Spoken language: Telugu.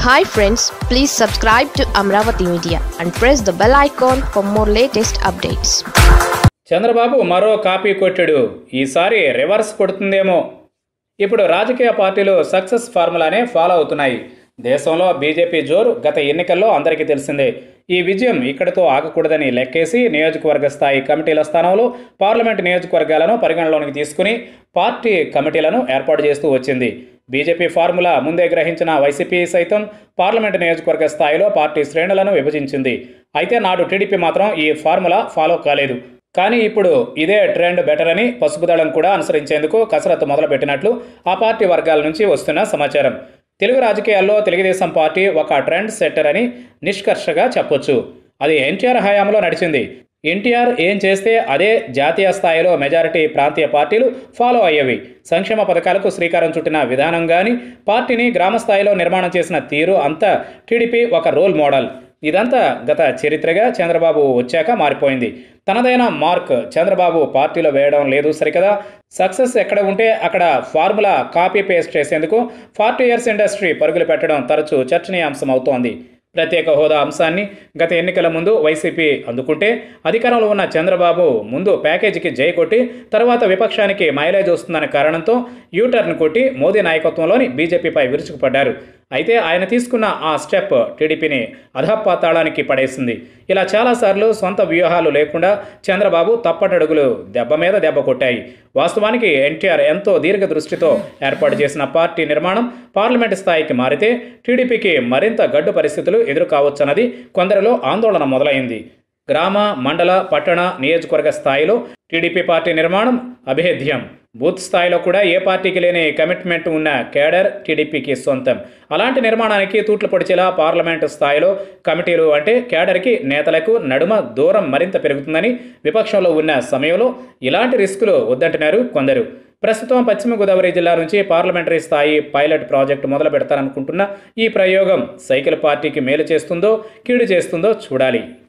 hi friends please subscribe to Amaravati media and press the bell icon for more latest updates Chandrababu మరో కాపీ కొట్టాడు ఈసారి రివర్స్ కొడుతుందేమో ఇప్పుడు రాజకీయ పార్టీలు సక్సెస్ ఫార్ములానే ఫాలో అవుతున్నాయి దేశంలో బీజేపీ జోరు గత ఎన్నికల్లో అందరికీ తెలిసిందే ఈ విజయం ఇక్కడితో ఆగకూడదని లెక్కేసి నియోజకవర్గ స్థాయి కమిటీల స్థానంలో పార్లమెంట్ నియోజకవర్గాలను పరిగణలోనికి తీసుకుని పార్టీ కమిటీలను ఏర్పాటు చేస్తూ వచ్చింది బీజేపీ ఫార్ములా ముందే గ్రహించిన వైసీపీ సైతం పార్లమెంట్ నియోజకవర్గ స్థాయిలో పార్టీ శ్రేణులను విభజించింది అయితే నాడు టీడీపీ మాత్రం ఈ ఫార్ములా ఫాలో కాలేదు కానీ ఇప్పుడు ఇదే ట్రెండ్ బెటర్ అని పసుపు దళం కూడా అనుసరించేందుకు కసరత్తు మొదలుపెట్టినట్లు ఆ పార్టీ వర్గాల నుంచి వస్తున్న సమాచారం తెలుగు రాజకీయాల్లో తెలుగుదేశం పార్టీ ఒక ట్రెండ్ సెట్టర్ అని నిష్కర్షగా చెప్పొచ్చు అది ఎన్టీఆర్ హయాంలో నడిచింది ఎన్టీఆర్ ఏం చేస్తే అదే జాతీయ స్థాయిలో మెజారిటీ ప్రాంతీయ పార్టీలు ఫాలో అయ్యేవి సంక్షేమ పథకాలకు శ్రీకారం చుట్టిన విధానం కానీ పార్టీని గ్రామ స్థాయిలో నిర్మాణం చేసిన తీరు అంతా టీడీపీ ఒక రోల్ మోడల్ ఇదంతా గత చరిత్రగా చంద్రబాబు వచ్చాక మారిపోయింది తనదైన మార్క్ చంద్రబాబు పార్టీలో వేయడం లేదు సరికదా సక్సెస్ ఎక్కడ ఉంటే అక్కడ ఫార్ములా కాపీ పేస్ట్ చేసేందుకు ఫార్టీ ఇయర్స్ ఇండస్ట్రీ పరుగులు పెట్టడం తరచూ చర్చనీయాంశం అవుతోంది ప్రత్యేక హోదా అంశాన్ని గత ఎన్నికల ముందు వైసీపీ అందుకుంటే అధికారంలో ఉన్న చంద్రబాబు ముందు ప్యాకేజీకి జై కొట్టి తర్వాత విపక్షానికి మైలేజ్ వస్తుందనే కారణంతో యూటర్న్ కొట్టి మోదీ నాయకత్వంలోని బీజేపీపై విరుచుకుపడ్డారు అయితే ఆయన తీసుకున్న ఆ స్టెప్ టీడీపీని అధపాతాళానికి పడేసింది ఇలా చాలాసార్లు సొంత వ్యూహాలు లేకుండా చంద్రబాబు తప్పటడుగులు దెబ్బ మీద దెబ్బ కొట్టాయి వాస్తవానికి ఎన్టీఆర్ ఎంతో దీర్ఘ దృష్టితో ఏర్పాటు చేసిన పార్టీ నిర్మాణం పార్లమెంటు స్థాయికి మారితే టీడీపీకి మరింత గడ్డు పరిస్థితులు ఎదురు కావచ్చన్నది కొందరిలో ఆందోళన మొదలైంది గ్రామ మండల పట్టణ నియోజకవర్గ స్థాయిలో టీడీపీ పార్టీ నిర్మాణం అభేద్యం బూత్ స్థాయిలో కూడా ఏ పార్టీకి లేని కమిట్మెంట్ ఉన్న కేడర్ టీడీపీకి సొంతం అలాంటి నిర్మాణానికి తూట్లు పొడిచేలా పార్లమెంటు స్థాయిలో కమిటీలు అంటే కేడర్కి నేతలకు నడుమ దూరం మరింత పెరుగుతుందని విపక్షంలో ఉన్న సమయంలో ఇలాంటి రిస్కులు వద్దంటున్నారు కొందరు ప్రస్తుతం పశ్చిమ గోదావరి జిల్లా నుంచి పార్లమెంటరీ స్థాయి పైలట్ ప్రాజెక్టు మొదలు పెడతారనుకుంటున్న ఈ ప్రయోగం సైకిల్ పార్టీకి మేలు చేస్తుందో కీడు చేస్తుందో చూడాలి